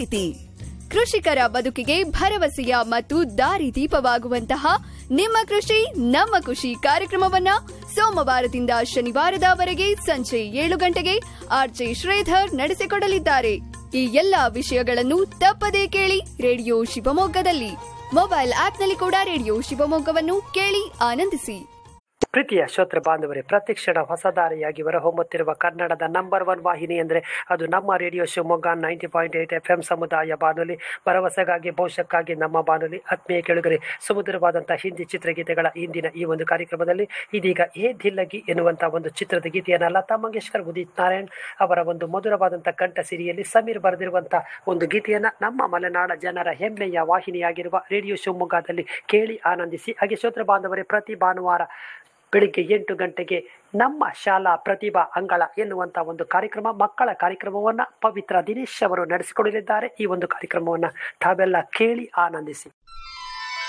ಮಾಹಿತಿ ಕೃಷಿಕರ ಬದುಕಿಗೆ ಭರವಸೆಯ ಮತ್ತು ದಾರಿದೀಪವಾಗುವಂತಹ ನಿಮ್ಮ ಕೃಷಿ ನಮ್ಮ ಖುಷಿ ಕಾರ್ಯಕ್ರಮವನ್ನ ಸೋಮವಾರದಿಂದ ಶನಿವಾರದವರೆಗೆ ಸಂಜೆ ಏಳು ಗಂಟೆಗೆ ಆರ್ಜೆ ಶ್ರೀಧರ್ ನಡೆಸಿಕೊಡಲಿದ್ದಾರೆ ಈ ಎಲ್ಲಾ ವಿಷಯಗಳನ್ನು ತಪ್ಪದೇ ಕೇಳಿ ರೇಡಿಯೋ ಶಿವಮೊಗ್ಗದಲ್ಲಿ ಮೊಬೈಲ್ ಆಪ್ನಲ್ಲಿ ಕೂಡ ರೇಡಿಯೋ ಶಿವಮೊಗ್ಗವನ್ನು ಕೇಳಿ ಆನಂದಿಸಿ ಪ್ರೀತಿಯ ಶ್ರೋತೃ ಬಾಂಧವರೇ ಪ್ರತಿಕ್ಷಣ ಹೊಸದಾರಿಯಾಗಿ ಹೊರಹೊಮ್ಮುತ್ತಿರುವ ಕನ್ನಡದ ನಂಬರ್ ಒನ್ ವಾಹಿನಿ ಅಂದರೆ ಅದು ನಮ್ಮ radio Shivamogga ninety point eight F M ಸಮುದಾಯ ಬಾನುಲಿ ಭರವಸೆಗಾಗಿ ಭವಿಷ್ಯಕ್ಕಾಗಿ ನಮ್ಮ ಬಾನುಲಿ ಆತ್ಮೀಯ ಕೆಳಗರೆ ಸುಮಧುರವಾದಂಥ ಹಿಂದಿ ಚಿತ್ರಗೀತೆಗಳ ಇಂದಿನ ಈ ಒಂದು ಕಾರ್ಯಕ್ರಮದಲ್ಲಿ ಇದೀಗ ಏ ದಿಲ್ಲಗಿ ಎನ್ನುವಂಥ ಒಂದು ಚಿತ್ರದ ಗೀತೆಯನ್ನು ಲತಾ ಮಂಗೇಶ್ಕರ್ ಉದಿತ್ ನಾರಾಯಣ್ ಅವರ ಒಂದು ಮಧುರವಾದಂಥ ಕಂಠ ಸಿರಿಯಲ್ಲಿ ಸಮೀರ್ ಬರೆದಿರುವಂಥ ಒಂದು ಗೀತೆಯನ್ನು ನಮ್ಮ ಮಲೆನಾಡ ಜನರ ಹೆಮ್ಮೆಯ ವಾಹಿನಿಯಾಗಿರುವ ರೇಡಿಯೋ ಶಿವಮೊಗ್ಗದಲ್ಲಿ ಕೇಳಿ ಆನಂದಿಸಿ ಹಾಗೆ ಶ್ರೋತೃ ಬಾಂಧವರೇ ಪ್ರತಿ ಭಾನುವಾರ ಬೆಳಿಗ್ಗೆ ಎಂಟು ಗಂಟೆಗೆ ನಮ್ಮ ಶಾಲಾ ಪ್ರತಿಭಾ ಅಂಗಳ ಎನ್ನುವಂಥ ಒಂದು ಕಾರ್ಯಕ್ರಮ ಮಕ್ಕಳ ಕಾರ್ಯಕ್ರಮವನ್ನು ಪವಿತ್ರ ದಿನೇಶ್ ಅವರು ನಡೆಸಿಕೊಡಲಿದ್ದಾರೆ ಈ ಒಂದು ಕಾರ್ಯಕ್ರಮವನ್ನು ತಾವೆಲ್ಲ ಕೇಳಿ ಆನಂದಿಸಿ